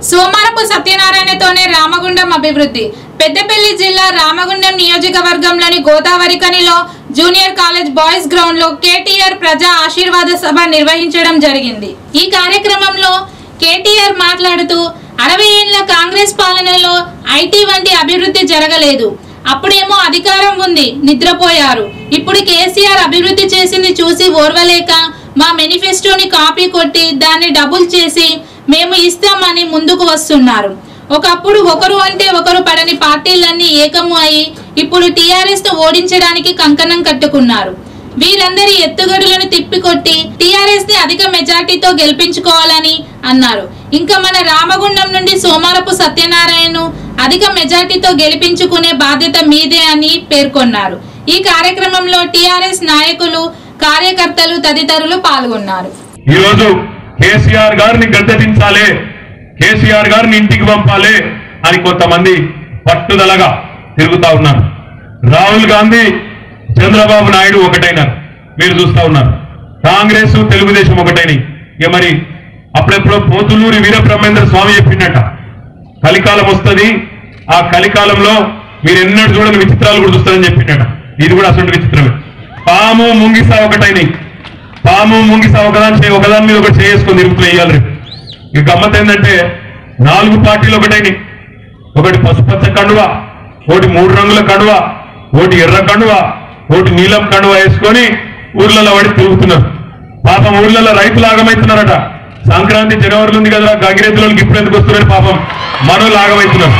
సోమారపు సత్యనారాయణతోనే రామగుండం అభివృద్ధి పెద్దపల్లి జిల్లా రామగుండం నియోజకవర్గంలోని గోదావరికనిలో జూనియర్ కాలేజ్ బాయ్స్ గ్రౌండ్ లో కేటీఆర్ ప్రజా ఆశీర్వాద సభ నిర్వహించడం జరిగింది ఈ కార్యక్రమంలో కేటీఆర్ మాట్లాడుతూ అరవై ఏళ్ల కాంగ్రెస్ పాలనలో ఐటీ వంటి అభివృద్ధి జరగలేదు అప్పుడేమో అధికారం ఉంది నిద్రపోయారు ఇప్పుడు కేసీఆర్ అభివృద్ధి చేసింది చూసి ఓర్వలేక మా మేనిఫెస్టోని కాపీ కొట్టి దాన్ని డబుల్ చేసి మేము ఇస్తామని ముందుకు వస్తున్నారు ఒకప్పుడు ఒకరు అంటే ఒకరు పడని పార్టీలన్నీ ఏకము అయి ఇప్పుడు టీఆర్ఎస్ ను ఓడించడానికి కంకణం కట్టుకున్నారు వీరందరి ఎత్తుగడులను తిప్పికొట్టి టీఆర్ఎస్ ని అధిక మెజార్టీతో గెలిపించుకోవాలని అన్నారు ఇంకా మన రామగుండం నుండి సోమారపు సత్యనారాయణను అధిక మెజార్టీతో గెలిపించుకునే బాధ్యత మీదే అని పేర్కొన్నారు ఈ కార్యక్రమంలో టీఆర్ఎస్ నాయకులు కార్యకర్తలు తదితరులు పాల్గొన్నారు ఈరోజు కేసీఆర్ గారిని గద్దెదించాలి కేసీఆర్ గారిని ఇంటికి పంపాలి అని కొంతమంది పట్టుదలగా తిరుగుతా ఉన్నారు రాహుల్ గాంధీ చంద్రబాబు నాయుడు ఒకటైనారు మీరు చూస్తా ఉన్నారు కాంగ్రెస్ తెలుగుదేశం ఒకటైనాయి ఇక మరి అప్పుడెప్పుడో పోతులూరి వీరబ్రహ్మేంద్ర స్వామి చెప్పిండట కలికాలం వస్తుంది ఆ కలికాలంలో మీరు ఎన్నడూ చూడని విచిత్రాలు కూడా చూస్తారని చెప్పిండట ఇది కూడా అసలు విచిత్రమే పాము ముంగిస ఒకటైనాయి పాము ముంగిస ఒకదాని చే- ఒకదాని మీద ఒకటి చేసుకొని తిరుగుతూ వేయాలి రేపు ఇక గమ్మత్ ఏంటంటే నాలుగు పార్టీలు ఒకటైనాయి ఒకటి పసుపచ్చ కండువ ఒకటి మూడు రంగుల కండువ ఒకటి ఎర్ర కండువ ఒకటి నీలం కండువ వేసుకొని ఊర్లలో పడి తిరుగుతున్నారు పాపం ఊర్లలో రైతులు ఆగమవుతున్నారట సంక్రాంతి జనవరిలో ఉంది కదా గంగిరెద్దులకు ఇప్పుడు ఎందుకు వస్తున్నారు పాపం మనోళ్ళు ఆగమవుతున్నారు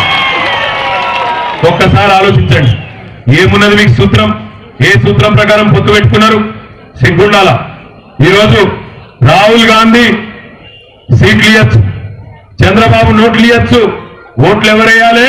ఒక్కసారి ఆలోచించండి ఏమున్నది మీకు సూత్రం ఏ సూత్రం ప్రకారం పొత్తు పెట్టుకున్నారు సిగ్గుండాల ఈరోజు రాహుల్ గాంధీ సీట్లు ఇయ్యచ్చు చంద్రబాబు నోట్లు ఇయ్యచ్చు ఓట్లు ఎవరేయాలి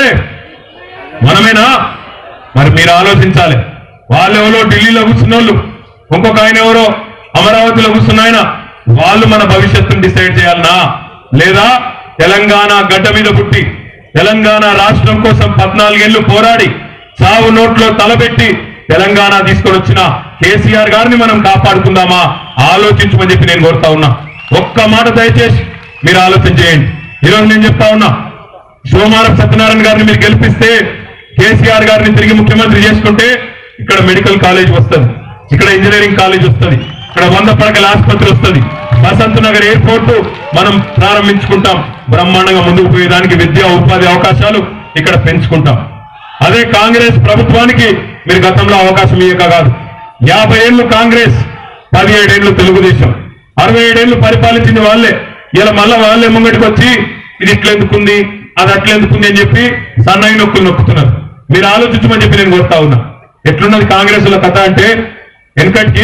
మనమేనా మరి మీరు ఆలోచించాలి వాళ్ళెవరో ఢిల్లీలో కూర్చున్న వాళ్ళు ఇంకొక ఆయన ఎవరో అమరావతిలో కూర్చున్న ఆయన వాళ్ళు మన భవిష్యత్తును డిసైడ్ చేయాలనా లేదా తెలంగాణ గడ్డ మీద పుట్టి తెలంగాణ రాష్ట్రం కోసం పద్నాలుగేళ్లు పోరాడి చావు నోట్లో తలబెట్టి తెలంగాణ తీసుకొని వచ్చిన కేసీఆర్ గారిని మనం కాపాడుకుందామా ఆలోచించమని చెప్పి నేను కోరుతా ఉన్నా ఒక్క మాట దయచేసి మీరు ఆలోచన చేయండి ఈరోజు నేను చెప్తా ఉన్నా సోమారం సత్యనారాయణ గారిని మీరు గెలిపిస్తే కేసీఆర్ గారిని తిరిగి ముఖ్యమంత్రి చేసుకుంటే ఇక్కడ మెడికల్ కాలేజ్ వస్తుంది ఇక్కడ ఇంజనీరింగ్ కాలేజ్ వస్తుంది ఇక్కడ వంద పడకల ఆసుపత్రి వస్తుంది బసంత్ నగర్ ఎయిర్పోర్ట్ మనం ప్రారంభించుకుంటాం బ్రహ్మాండంగా ముందుకు పోయేదానికి విద్యా ఉపాధి అవకాశాలు ఇక్కడ పెంచుకుంటాం అదే కాంగ్రెస్ ప్రభుత్వానికి మీరు గతంలో అవకాశం ఇయ్యక కాదు యాభై ఏళ్ళు కాంగ్రెస్ పదిహేడేళ్లు తెలుగుదేశం అరవై ఏడేళ్లు పరిపాలించింది వాళ్ళే ఇలా మళ్ళా వాళ్ళే ముంగటికి వచ్చి ఇది ఇట్లెందుకుంది అది అట్లెందుకుంది అని చెప్పి సన్నాయి నొక్కులు నొక్కుతున్నారు మీరు ఆలోచించమని చెప్పి నేను కోరుతా ఉన్నా ఎట్లున్నది కాంగ్రెస్ లో కథ అంటే వెనకటికి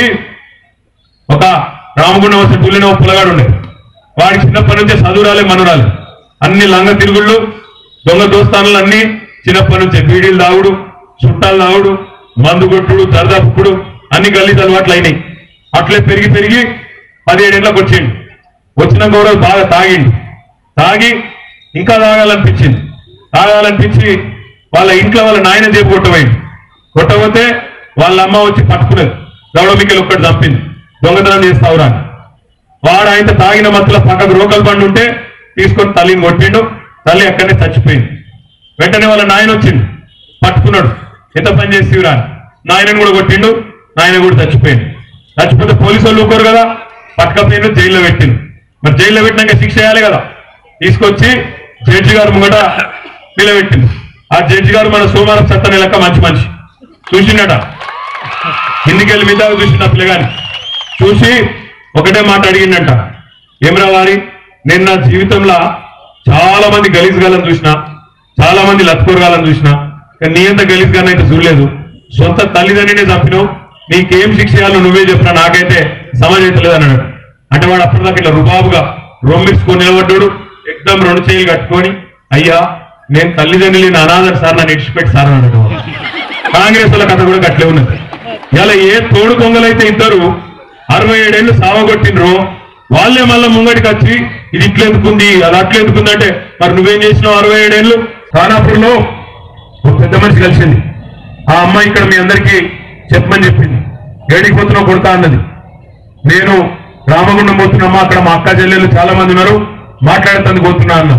ఒక రామగుండం వస్తే పుల్లిన ఒక పులగాడు ఉండే వాడికి చిన్నప్పటి నుంచే చదువురాలే మనురాలే అన్ని లంగ తిరుగుళ్ళు దొంగ దోస్తానులు అన్ని చిన్నప్పటి నుంచే బీడీలు తాగుడు చుట్టాలు తాగుడు మందు కొట్టుడు దరదాపుడు అన్ని గల్లీస్ అలవాట్లు అయినాయి అట్లే పెరిగి పెరిగి పదిహేడేళ్ళకి వచ్చిండు వచ్చిన గౌరవ్ బాగా తాగిండు తాగి ఇంకా తాగాలనిపించింది తాగాలనిపించి వాళ్ళ ఇంట్లో వాళ్ళ నాయన చేపు కొట్టబోయింది కొట్టబోతే వాళ్ళ అమ్మ వచ్చి పట్టుకున్నది గౌడమికలు ఒక్కటి చంపింది దొంగతనం చేస్తావురా అని. వాడు ఆయన తాగిన మత్తులో పక్కకు రోకల్ బండి ఉంటే తీసుకొని తల్లిని కొట్టిండు తల్లి అక్కడనే చచ్చిపోయింది వెంటనే వాళ్ళ నాయన వచ్చిండు పట్టుకున్నాడు ఎంత పని చేసిరా అని నాయనని కూడా కొట్టిండు నాయన కూడా చచ్చిపోయింది చచ్చిపోతే పోలీసు వాళ్ళు ఊరుకోరు కదా పట్టుకపోయిండు జైల్లో పెట్టిండు మరి జైల్లో పెట్టినాక శిక్ష వేయాలి కదా తీసుకొచ్చి జడ్జి గారు ముంగట నిలబెట్టింది ఆ జడ్జి గారు మన సోమవారం సత్తని లెక్క మంచి మనిషి చూసిండట కిందికెళ్ళి మీద చూసిన పిల్లగాని చూసి ఒకటే మాట అడిగిండంట ఏమరా వారి నేను నా జీవితంలో చాలా మంది గలీజ్ గాలని చూసిన చాలా మంది లత్కూరగాలని చూసిన కానీ నీ అంత గలీజ్ గాని అయితే చూడలేదు సొంత తల్లిదండ్రినే చంపినావు నీకేం శిక్ష చేయాలో నువ్వే చెప్పినా నాకైతే సమాజం లేదు అన్నాడు అంటే వాడు అప్పటిదాకా ఇట్లా రుబాబుగా రొమ్మించుకొని నిలబడ్డాడు ఎగ్దం రెండు చేయిలు కట్టుకొని అయ్యా నేను తల్లిదండ్రులు నా అనాథర్ సార్ నన్ను ఇడిచిపెట్టి సార్ అన్నాడు కాంగ్రెస్ వాళ్ళ కథ కూడా గట్లే ఉన్నది ఇలా ఏ తోడు కొంగలైతే ఇద్దరు అరవై ఏడేళ్లు సావగొట్టిండ్రో వాళ్ళే మళ్ళా ముంగటికి వచ్చి ఇది ఇట్లెందుకుంది అది అట్లెందుకుంది అంటే మరి నువ్వేం చేసినావు అరవై ఏడేళ్లు ఖానాపూర్లో ఒక పెద్ద మనిషి కలిసింది ఆ అమ్మాయి ఇక్కడ మీ అందరికీ చెప్పమని చెప్పింది ఏడికి పోతున్నావు కొడతా అన్నది నేను రామగుండం పోతున్నామా అక్కడ మా అక్క చెల్లెలు చాలా మంది ఉన్నారు మాట్లాడుతుంది పోతున్నా అన్న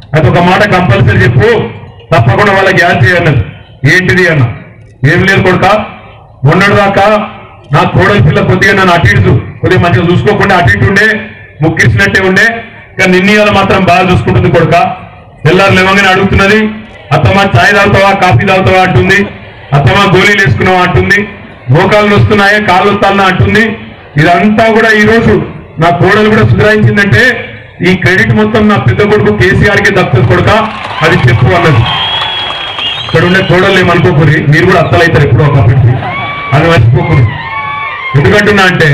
అది ఒక మాట కంపల్సరీ చెప్పు తప్పకుండా వాళ్ళకి యాడ్ చేయన్నది ఏంటిది అన్న ఏం లేదు కొడుక మొన్నటి దాకా నా కోడలి పిల్ల కొద్దిగా నన్ను అటు ఇటు కొద్దిగా మంచిగా చూసుకోకుండా అటు ఇటు ఉండే ముక్కిసినట్టే ఉండే కానీ నిన్నీయాల మాత్రం బాగా చూసుకుంటుంది కొడుక తెల్లారు లేవగానే అడుగుతున్నది అత్తమ్మ చాయ్ తాగుతావా కాఫీ తాగుతావా అంటుంది అత్తమ్మ గోళీలు వేసుకున్నావా అంటుంది మోకాళ్ళు వస్తున్నాయా కాళ్ళు వస్తానా అంటుంది ఇదంతా కూడా ఈ రోజు నా కోడలు కూడా సుధరాయించిందంటే ఈ క్రెడిట్ మొత్తం నా పెద్ద కొడుకు కేసీఆర్ కి దక్కుతుంది కొడుక అది చెప్పు అన్నది ఇక్కడ ఉండే కోడలు ఏమనుకోకూరి మీరు కూడా అత్తలైతారు ఎప్పుడో ఒకప్పటికి అది మర్చిపోకూరి ఎందుకంటున్నా అంటే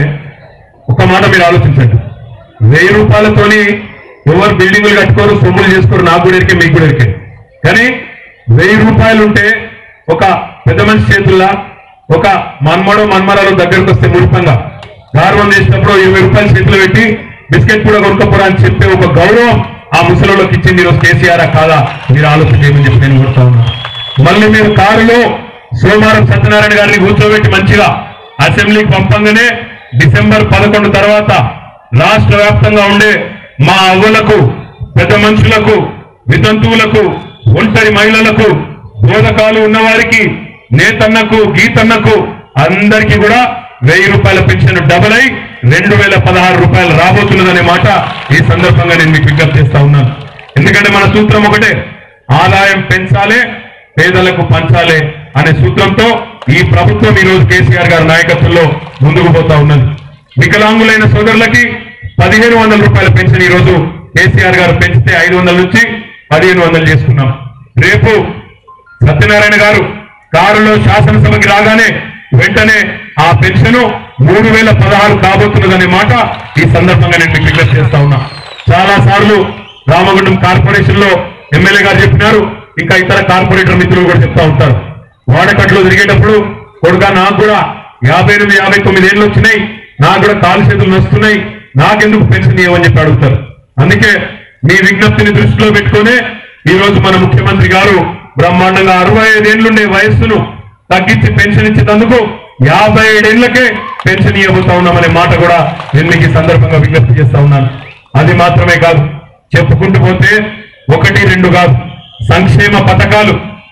ఒక మాట మీరు ఆలోచించండి వెయ్యి రూపాయలతోని ఎవరు బిల్డింగులు కట్టుకోరు సొమ్ములు చేసుకోరు నాకు కూడా ఎరికే మీకు కూడా ఎరికే కానీ వెయ్యి రూపాయలు ఉంటే ఒక పెద్ద మనిషి చేతుల్లా ఒక మన్మడో మన్మరాలు దగ్గరకు వస్తే మురిపంగా గార్వం చేసినప్పుడు ఇరవై రూపాయలు చేతిలో పెట్టి బిస్కెట్ కూడా కొనుక్కపోరా అని చెప్పే ఒక గౌరవం ఆ ముసలిలోకి ఇచ్చింది ఈరోజు కేసీఆర్ కాదా మీరు ఆలోచన చేయమని చెప్పి నేను కోరుతా ఉన్నా మళ్ళీ మీరు కారులో సోమవారం సత్యనారాయణ గారిని కూర్చోబెట్టి మంచిగా అసెంబ్లీకి పంపంగానే డిసెంబర్ పదకొండు తర్వాత రాష్ట్ర వ్యాప్తంగా ఉండే మా అవ్వలకు పెద్ద మనుషులకు వితంతువులకు ఒంటరి మహిళలకు బోధకాలు ఉన్నవారికి నేతన్నకు గీతన్నకు అందరికీ కూడా వెయ్యి రూపాయల పెన్షన్ డబుల్ అయి రెండు వేల పదహారు రూపాయలు రాబోతున్నదనే మాట ఈ సందర్భంగా నేను మీకు విజ్ఞప్తి చేస్తా ఉన్నాను ఎందుకంటే మన సూత్రం ఒకటే ఆదాయం పెంచాలే పేదలకు పంచాలే అనే సూత్రంతో ఈ ప్రభుత్వం ఈ రోజు కేసీఆర్ గారి నాయకత్వంలో ముందుకు పోతా ఉన్నది వికలాంగులైన సోదరులకి పదిహేను వందల రూపాయల పెన్షన్ ఈ రోజు కేసీఆర్ గారు పెంచితే ఐదు వందల నుంచి పదిహేను వందలు చేసుకున్నాం రేపు సత్యనారాయణ గారు కారులో శాసనసభకి రాగానే వెంటనే ఆ పెన్షన్ మూడు వేల పదహారు కాబోతున్నదనే మాట ఈ సందర్భంగా నేను మీకు విజ్ఞప్తి చేస్తా ఉన్నా చాలా సార్లు రామగుండం కార్పొరేషన్ లో ఎమ్మెల్యే గారు చెప్పినారు ఇంకా ఇతర కార్పొరేటర్ మిత్రులు కూడా చెప్తా ఉంటారు వాడకట్లో తిరిగేటప్పుడు కొడుక నాకు కూడా యాభై ఎనిమిది యాభై తొమ్మిది ఏళ్ళు వచ్చినాయి నాకు కూడా కాలు చేతులు నొస్తున్నాయి నాకెందుకు పెన్షన్ ఇవ్వని చెప్పి అడుగుతారు అందుకే మీ విజ్ఞప్తిని దృష్టిలో పెట్టుకునే ఈ రోజు మన ముఖ్యమంత్రి గారు బ్రహ్మాండంగా అరవై ఐదేళ్లుండే వయస్సును తగ్గించి పెన్షన్ ఇచ్చేందుకు యాభై ఏడేళ్లకే పెన్షన్ ఇవ్వబోతా ఉన్నామనే మాట కూడా నేను మీకు ఈ సందర్భంగా విజ్ఞప్తి చేస్తా ఉన్నాను అది మాత్రమే కాదు చెప్పుకుంటూ పోతే ఒకటి రెండు కాదు సంక్షేమ పథకాలు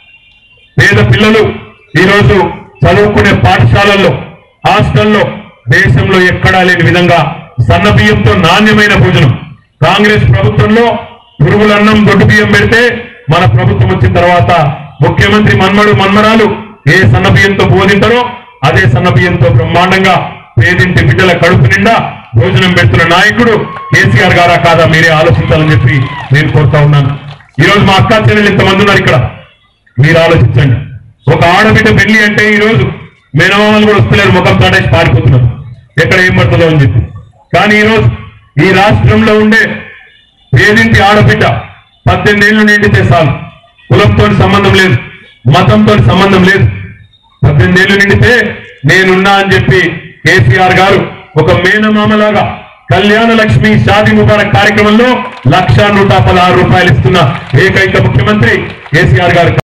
పేద పిల్లలు ఈరోజు చదువుకునే పాఠశాలల్లో హాస్టల్లో దేశంలో ఎక్కడా లేని విధంగా సన్న బియ్యంతో నాణ్యమైన భోజనం కాంగ్రెస్ ప్రభుత్వంలో పురుగులన్నం దొడ్డు బియ్యం పెడితే మన ప్రభుత్వం వచ్చిన తర్వాత ముఖ్యమంత్రి మన్మడు మన్మరాలు ఏ సన్న బియ్యంతో బోధింటారో అదే సన్న బియ్యంతో బ్రహ్మాండంగా పేదింటి బిడ్డల కడుపు నిండా భోజనం పెడుతున్న నాయకుడు కేసీఆర్ గారా కాదా మీరే ఆలోచించాలని చెప్పి నేను కోరుతా ఉన్నాను ఈ రోజు మా అక్కా చెల్లెలు ఇంతమంది ఉన్నారు ఇక్కడ మీరు ఆలోచించండి ఒక ఆడబిడ్డ పెళ్లి అంటే ఈ రోజు మేనమామలు కూడా వస్తలేరు ముఖం చాటేసి పారిపోతున్నారు ఎక్కడ ఏం పడుతుందో అని చెప్పి కానీ ఈ రోజు ఈ రాష్ట్రంలో ఉండే పేదింటి ఆడబిడ్డ పద్దెనిమిది ఏళ్ళు నిండితే చాలు కులంతో సంబంధం లేదు మతంతో సంబంధం లేదు పద్దెనిమిది ఏళ్ళు నిండితే నేనున్నా అని చెప్పి కేసీఆర్ గారు ఒక మేనమామలాగా కళ్యాణ లక్ష్మి షాది ముబారక్ కార్యక్రమంలో లక్ష నూట పదహారు రూపాయలు ఇస్తున్న ఏకైక ముఖ్యమంత్రి కేసీఆర్ గారు